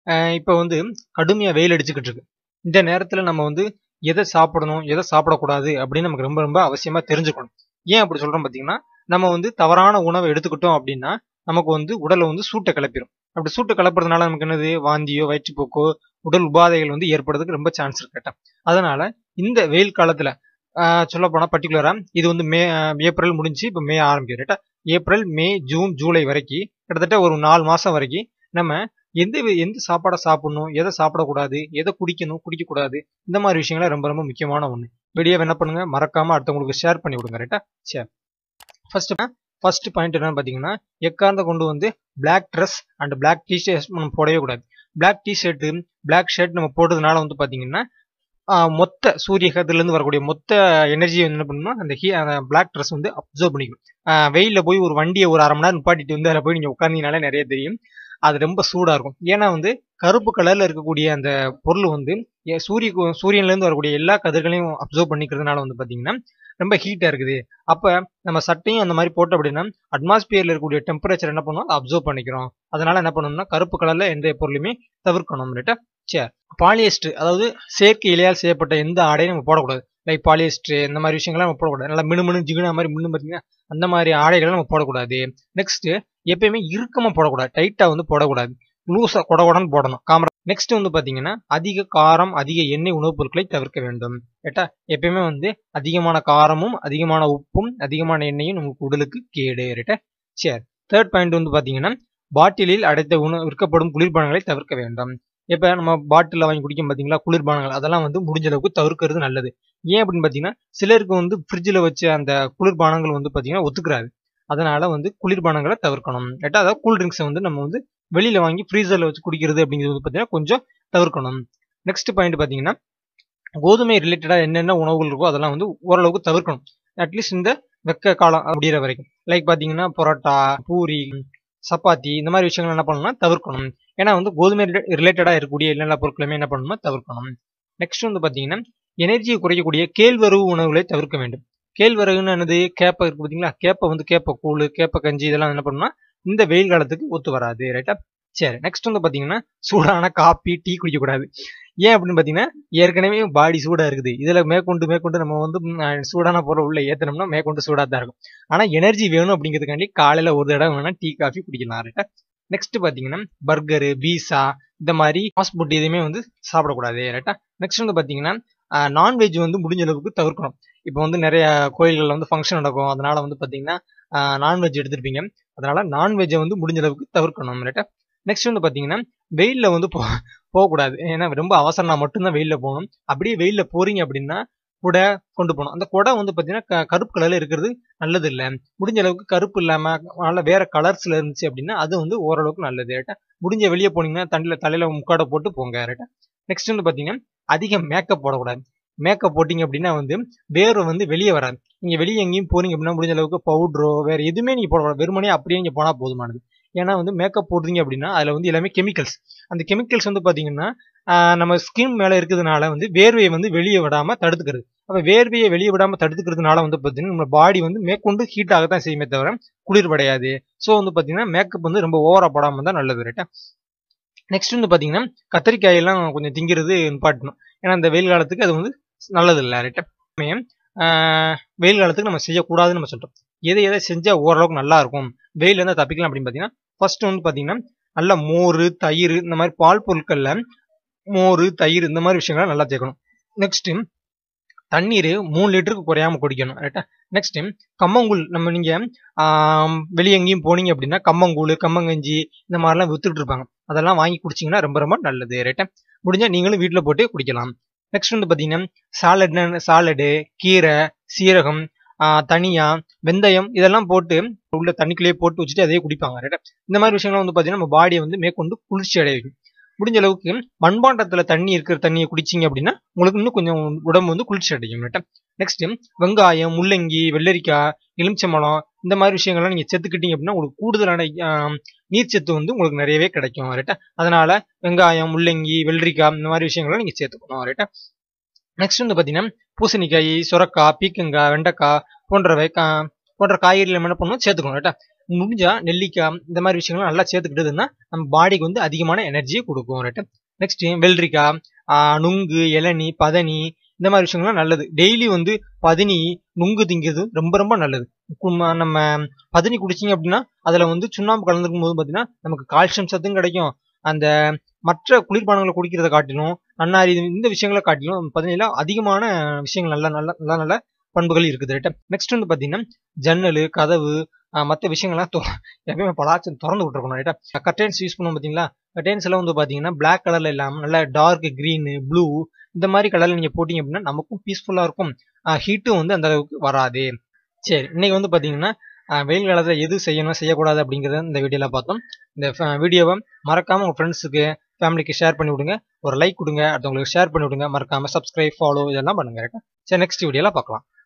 இப்போ வந்து கடுமையாக வெயில் அடிச்சுக்கிட்டு இருக்கு இந்த நேரத்தில் நம்ம வந்து எதை சாப்பிடணும் எதை சாப்பிடக்கூடாது அப்படின்னு நமக்கு ரொம்ப ரொம்ப அவசியமாக தெரிஞ்சுக்கணும் ஏன் அப்படி சொல்கிறோம் பார்த்தீங்கன்னா நம்ம வந்து தவறான உணவை எடுத்துக்கிட்டோம் அப்படின்னா நமக்கு வந்து உடலை வந்து சூட்டை கிளப்பிடும் அப்படி சூட்டை கிளப்புறதுனால நமக்கு என்னது வாந்தியோ வயிற்றுப்போக்கோ உடல் உபாதைகள் வந்து ஏற்படுறதுக்கு ரொம்ப சான்ஸ் இருக்கு அதனால இந்த வெயில் காலத்துல சொல்ல போனா பர்டிகுலரா இது வந்து மே ஏப்ரல் முடிஞ்சு இப்போ மே ஆரம்பிக்குது ரைட்டா ஏப்ரல் மே ஜூன் ஜூலை வரைக்கும் கிட்டத்தட்ட ஒரு நாலு மாசம் வரைக்கும் நம்ம எந்த எந்த சாப்பாடை சாப்பிடணும் எதை சாப்பிடக்கூடாது எதை குடிக்கணும் குடிக்கக்கூடாது இந்த மாதிரி விஷயங்கள ரொம்ப ரொம்ப முக்கியமான ஒன்று வீடியோ என்ன பண்ணுங்க மறக்காம அடுத்தவங்களுக்கு ஷேர் பண்ணி விடுங்க ரைட்டா சரி ஃபர்ஸ்ட் ஃபர்ஸ்ட் பாயிண்ட் என்னன்னு பார்த்தீங்கன்னா எக்கார்ந்த கொண்டு வந்து black dress and black T shirt நம்ம போடவே கூடாது black T shirt black shirt நம்ம போட்டதுனால வந்து பார்த்தீங்கன்னா மொத்த சூரிய கதிரிலேருந்து வரக்கூடிய மொத்த எனர்ஜி வந்து என்ன பண்ணணும்னா அந்த ஹீ அந்த பிளாக் ட்ரெஸ் வந்து அப்சர்வ் பண்ணிக்கும் வெயிலில் போய் ஒரு வண்டியை ஒரு அரை மணி நேரம் நிப்பாட்டிட்டு வந்து அதில் போய் நீங்கள் உட்காந்தீங்கனாலே நிறைய தெரியும் அது ரொம்ப சூடாக இருக்கும் ஏன்னா வந்து கருப்பு கலரில் இருக்கக்கூடிய அந்த பொருள் வந்து சூரிய சூரியன்லேருந்து வரக்கூடிய எல்லா கதிர்களையும் அப்சர்வ் பண்ணிக்கிறதுனால வந்து பார்த்தீங்கன்னா ரொம்ப ஹீட்டாக இருக்குது அப்போ நம்ம சட்டையும் அந்த மாதிரி போட்டோம் அப்படின்னா அட்மாஸ்பியரில் இருக்கக்கூடிய டெம்பரேச்சர் என்ன பண்ணுவோம் அப்சர்வ் பண்ணிக்கிறோம் அதனால என்ன பண்ணணும்னா கருப்பு கலரில் எந்த பொருளையுமே தவிர்க்கணும் சரி பாலியஸ்டர் அதாவது செயற்கை இலையால் செய்யப்பட்ட எந்த ஆடையும் நம்ம போடக்கூடாது லைக் பாலியஸ்டர் இந்த மாதிரி விஷயங்கள்லாம் நம்ம போடக்கூடாது நல்லா மினு மினு ஜிகுனா மாதிரி மின்னு பார்த்தீங்கன்னா அந்த மாதிரி ஆடைகளை நம்ம போடக்கூடாது நெக்ஸ்ட் எப்பயுமே இறுக்கமாக போடக்கூடாது டைட்டாக வந்து போடக்கூடாது லூஸாக கொடகுடன்னு போடணும் காமரா நெக்ஸ்ட் வந்து பார்த்தீங்கன்னா அதிக காரம் அதிக எண்ணெய் உணவுப் பொருட்களை தவிர்க்க வேண்டும் ஏட்டா எப்பயுமே வந்து அதிகமான காரமும் அதிகமான உப்பும் அதிகமான எண்ணெயும் நமக்கு உடலுக்கு கேடு ரைட்டா சரி தேர்ட் பாயிண்ட் வந்து பார்த்தீங்கன்னா பாட்டிலில் அடைத்த உணவு விற்கப்படும் குளிர்பானங்களை தவிர்க்க வேண்டும் இப்போ நம்ம பாட்டிலில் வாங்கி குடிக்கும் பார்த்தீங்களா குளிர்பானங்கள் அதெல்லாம் வந்து முடிஞ்ச அளவுக்கு தவிர்க்கிறது நல்லது ஏன் அப்படின்னு பார்த்தீங்கன்னா சிலருக்கு வந்து ஃப்ரிட்ஜில் வச்ச அந்த குளிர்பானங்கள் வந்து பார்த்தீங்கன்னா ஒத்துக்கிறாது அதனால வந்து குளிர்பானங்களை தவிர்க்கணும் ஏட்டா அதாவது கூல் ட்ரிங்க்ஸை வந்து நம்ம வந்து வெளியில வாங்கி ஃப்ரீசரில் வச்சு குடிக்கிறது அப்படிங்கிறது வந்து பார்த்தீங்கன்னா கொஞ்சம் தவிர்க்கணும் நெக்ஸ்ட் பாயிண்ட் பார்த்தீங்கன்னா கோதுமை ரிலேட்டடாக என்னென்ன உணவுகள் இருக்கோ அதெல்லாம் வந்து ஓரளவுக்கு தவிர்க்கணும் அட்லீஸ்ட் இந்த வெக்க காலம் அப்படிங்கிற வரைக்கும் லைக் பார்த்தீங்கன்னா பரோட்டா பூரி சப்பாத்தி இந்த மாதிரி விஷயங்கள் என்ன பண்ணணும்னா தவிர்க்கணும் ஏன்னா வந்து கோதுமை ரிலேட்டடாக இருக்கக்கூடிய எல்லா பொருட்களுமே என்ன பண்ணணும்னா தவிர்க்கணும் நெக்ஸ்ட் வந்து பார்த்தீங்கன்னா எனர்ஜியை குறைக்கக்கூடிய கேழ்வரகு உணவுகளை தவிர்க்க வேண்டும் கேழ்வரகுன்னு என்னது கேப்பை இருக்கு பார்த்தீங்களா கேப்பை வந்து கேப்பை கூழ் கேப்பை கஞ்சி இதெல்லாம் என்ன பண்ணணும்னா இந்த வெயில் காலத்துக்கு ஒத்து வராது ரைட்டா சரி நெக்ஸ்ட் வந்து பார்த்தீங்கன்னா சூடான காப்பி டீ குடிக்கக்கூடாது ஏன் அப்படின்னு பார்த்தீங்கன்னா ஏற்கனவே பாடி சூடாக இருக்குது இதில் மேற்கொண்டு மேற்கொண்டு நம்ம வந்து சூடான பொருள் உள்ள ஏற்றணும்னா மேற்கொண்டு சூடாக தான் இருக்கும் ஆனால் எனர்ஜி வேணும் அப்படிங்கிறதுக்காண்டி காலையில் ஒரு தடவை வேணால் டீ காஃபி குடிக்கலாம் ரைட்டா நெக்ஸ்ட் பார்த்தீங்கன்னா பர்கரு பீஸா இந்த மாதிரி ஃபாஸ்ட் ஃபுட் எதுவுமே வந்து சாப்பிடக்கூடாது ரைட்டா நெக்ஸ்ட் வந்து பார்த்தீங்கன்னா நான்வெஜ் வந்து முடிஞ்ச அளவுக்கு தவிர்க்கணும் இப்போ வந்து நிறைய கோயில்களில் வந்து ஃபங்க்ஷன் நடக்கும் அதனால வந்து பார்த்தீங்கன்னா நான்வெஜ் எடுத்துருப்பீங்க அதனால நான்வெஜ்ஜை வந்து முடிஞ்ச அளவுக்கு தவிர்க்கணும் ரைட்டா நெக்ஸ்ட் வந்து பார்த்தீங்கன்னா வெயிலில் வந்து போ போகக்கூடாது ஏன்னா ரொம்ப அவசரம்னா மட்டும்தான் வெயிலில் போகணும் அப்படியே வெயிலில் போறீங்க அப்படின்னா குடை கொண்டு போகணும் அந்த குடை வந்து பார்த்தீங்கன்னா கருப்பு கலரில் இருக்கிறது நல்லது இல்லை முடிஞ்ச அளவுக்கு கருப்பு இல்லாமல் நல்ல வேற கலர்ஸில் இருந்துச்சு அப்படின்னா அது வந்து ஓரளவுக்கு நல்லது ரைட்டா முடிஞ்ச வெளியே போனீங்கன்னா தண்ணியில் தலையில் முக்காடை போட்டு போங்க ரைட்டா நெக்ஸ்ட் வந்து பார்த்தீங்கன்னா அதிக மேக்கப் போடக்கூடாது மேக்கப் போட்டிங்க அப்படின்னா வந்து வேர்வை வந்து வெளியே வராது நீங்கள் வெளியே எங்கேயும் போறீங்க அப்படின்னா முடிஞ்ச அளவுக்கு பவுட்ரோ வேறு எதுவுமே நீங்கள் போடக்கூடாது வெறுமனே அப்படியே நீங்கள் போனால் போதுமானது ஏன்னா வந்து மேக்கப் போடுறீங்க அப்படின்னா அதில் வந்து எல்லாமே கெமிக்கல்ஸ் அந்த கெமிக்கல்ஸ் வந்து பார்த்தீங்கன்னா நம்ம ஸ்கின் மேலே இருக்கிறதுனால வந்து வேர்வையை வந்து வெளியே விடாமல் தடுத்துக்கிறது அப்போ வேர்வையை வெளியே விடாமல் தடுத்துக்கிறதுனால வந்து பார்த்தீங்கன்னா நம்ம பாடி வந்து மேற்கொண்டு ஹீட் ஆகத்தான் செய்யுமே தவிர குளிர்வடையாது ஸோ வந்து பார்த்தீங்கன்னா மேக்கப் வந்து ரொம்ப ஓவரா போடாமல் தான் நல்லது ரைட்டா நெக்ஸ்ட் வந்து பார்த்தீங்கன்னா கத்திரிக்காயெல்லாம் கொஞ்சம் திங்கிறது நிப்பாட்டணும் ஏன்னா இந்த வெயில் காலத்துக்கு அது வந்து நல்லது இல்லை ரைட்டா வெயில் காலத்துக்கு நம்ம செய்யக்கூடாதுன்னு நம்ம சொல்றோம் எதை எதை செஞ்சால் ஓரளவுக்கு நல்லா இருக்கும் வெயில் இருந்தால் தப்பிக்கலாம் அப்படின்னு பார்த்தீங்கன்னா ஃபர்ஸ்ட் வந்து பார்த்தீங்கன்னா நல்ல மோர் தயிர் இந்த மாதிரி பால் பொருட்களில் மோர் தயிர் இந்த மாதிரி விஷயங்களை நல்லா சேர்க்கணும் நெக்ஸ்ட் தண்ணீர் மூணு லிட்டருக்கு குறையாம குடிக்கணும் ரைட்டா நெக்ஸ்ட் கம்மங்கூழ் நம்ம நீங்க வெளியே எங்கேயும் போனீங்க அப்படின்னா கம்மங்கூழ் கம்மங்கஞ்சி இந்த மாதிரிலாம் வித்துட்டு இருப்பாங்க அதெல்லாம் வாங்கி குடிச்சிங்கன்னா ரொம்ப ரொம்ப நல்லது ரைட்டா முடிஞ்சா நீங்களும் வீட்டில் போட்டு குடிக்கலாம் நெக்ஸ்ட் வந்து பார்த்தீங்கன்னா சாலட் சாலடு கீரை சீரகம் தனியா வெந்தயம் இதெல்லாம் போட்டு உள்ள தண்ணிக்குள்ளேயே போட்டு வச்சுட்டு அதையே குடிப்பாங்க ரைட்டா இந்த மாதிரி விஷயங்கள்லாம் வந்து பார்த்தீங்கன்னா நம்ம பாடியை வந்து மேற்கொண்டு குளிர்ச்சி அடைய வைக்கும் முடிஞ்ச அளவுக்கு மண்பாண்டத்துல தண்ணி இருக்கிற தண்ணியை குடிச்சிங்க அப்படின்னா உங்களுக்கு இன்னும் கொஞ்சம் உடம்பு வந்து குளிர்ச்சி அடையும் ரைட்டா நெக்ஸ்ட் வெங்காயம் முள்ளங்கி வெள்ளரிக்காய் எலுமிச்சம்பழம் இந்த மாதிரி விஷயங்கள்லாம் நீங்க சேர்த்துக்கிட்டீங்க அப்படின்னா உங்களுக்கு கூடுதலான நீர்ச்சத்து வந்து உங்களுக்கு நிறையவே கிடைக்கும் ரைட்டா அதனால வெங்காயம் முள்ளங்கி வெள்ளரிக்காய் இந்த மாதிரி விஷயங்கள்லாம் நீங்க சேர்த்துக்கணும் ரைட்டா நெக்ஸ்ட் வந்து பாத்தீங்கன்னா பூசணிக்காய் சுரக்காய் பீக்கங்காய் வெண்டைக்காய் போன்றவை போன்ற காய்கறிகள் நம்ம என்ன பண்ணணும் சேர்த்துக்கணும் ரைட்டா முடிஞ்சா நெல்லிக்காய் இந்த மாதிரி விஷயங்கள் நல்லா சேர்த்துக்கிட்டதுன்னா நம்ம பாடிக்கு வந்து அதிகமான எனர்ஜியை கொடுக்கும் ரைட்டா நெக்ஸ்ட் வெள்ளரிக்காய் ஆஹ் நுங்கு இளநி பதனி இந்த மாதிரி விஷயங்கள்லாம் நல்லது டெய்லி வந்து பதினி நுங்கு திங்கிறது ரொம்ப ரொம்ப நல்லது கும்ம- நம்ம பதினி குடிச்சிங்க அப்படின்னா அதுல வந்து சுண்ணாம்பு கலந்துருக்கும் போது பார்த்தீங்கன்னா நமக்கு கால்சியம் சத்தும் கிடைக்கும் அந்த மற்ற குளிர்பானங்களை குடிக்கிறத காட்டிலும் நன்னாரி இது- இந்த விஷயங்களை காட்டிலும் பதினில அதிகமான விஷயங்கள் நல்ல நல்ல நல்ல நல்ல பண்புகள் இருக்குது ரைட்டா நெக்ஸ்ட் வந்து பாத்தீங்கன்னா ஜன்னல் கதவு மற்ற விஷயங்கள்லாம் தொ- எப்பயுமே பலாச்சும் திறந்து விட்டுருக்கணும் ரைட்டா கர்டைன்ஸ் யூஸ் பண்ணுவோம் பாத்தீங்களா கர்டைன்ஸ் எல்லாம் வந்து பாத்தீங்கன்னா Black கலர்ல இல்லாம நல்ல டார்க் green ப்ளூ இந்த மாதிரி கலர்ல நீங்க போட்டீங்க அப்படின்னா நமக்கும் பீஸ்ஃபுல்லா இருக்கும் ஹீட்டும் வந்து அந்த அளவுக்கு வராது சரி இன்னைக்கு வந்து பாத்தீங்கன்னா அஹ், வெயில் காலத்துல எது செய்யணும் செய்யக்கூடாது அப்படிங்கறத இந்த வீடியோல பார்த்தோம் இந்த வீடியோவை மறக்காம உங்க ஃப்ரெண்ட்ஸுக்கு ஃபேமிலிக்கு ஷேர் பண்ணி விடுங்க ஒரு லைக் கொடுங்க அடுத்தவங்களுக்கு ஷேர் பண்ணி விடுங்க மறக்காம சப்ஸ்கிரைப் ஃபாலோ இதெல்லாம் பண்ணுங்க ரைட்டா சரி நெக்ஸ்ட் வீடியோல பார்க்கலாம்